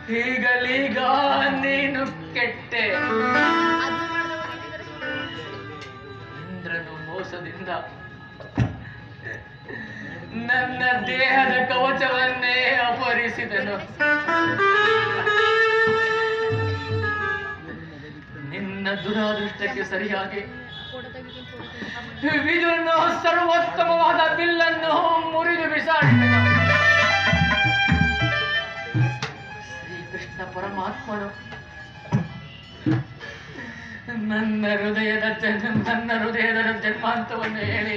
ಈಗಲೀಗ ನೀನು ಕೆಟ್ಟೆ ಇಂದ್ರನು ಮೋಸದಿಂದ ನನ್ನ ದೇಹದ ಕವಚವನ್ನೇ ಅಪಹರಿಸಿದನು ನಿನ್ನ ದುರಾದೃಷ್ಟಕ್ಕೆ ಸರಿಯಾಗಿ ವಿದುರನು ಸರ್ವೋತ್ತಮವಾದ ಬಿಲ್ಲನ್ನು ಮುರಿದು ಬಿಸಾಡಿದನು ಶ್ರೀಕೃಷ್ಣ ಪರಮಾತ್ಮನು ನನ್ನ ಹೃದಯದ ಜನ್ಮ ನನ್ನ ಹೃದಯದ ಜನ್ಮಾಂತವನ್ನು ಹೇಳಿ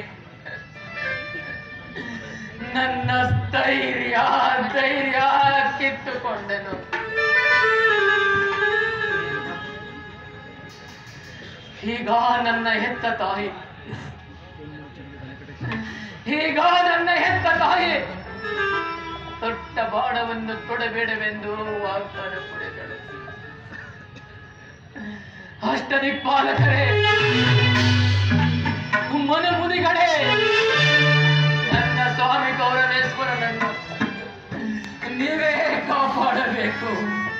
ನನ್ನ ಸ್ಥೈರ್ಯ ಧೈರ್ಯ ಕಿತ್ತುಕೊಂಡೆನು ಈಗ ನನ್ನ ಹೆತ್ತ ತಾಯಿ ಈಗ ನನ್ನ ಹೆತ್ತ ತಾಯಿ ತೊಟ್ಟ ಬಾಣವನ್ನು ತೊಡಬೇಡವೆಂದು ವಾಗ್ದಾನ ಪಡೆದಳು ಅಷ್ಟದಿಕ್ಪಾಲಕರೇ ಮನಮುನಿಗಳೇ ನನ್ನ ಸ್ವಾಮಿ ಗೌರವೇಶ್ವರನನ್ನು ನೀವೇ ಕಾಪಾಡಬೇಕು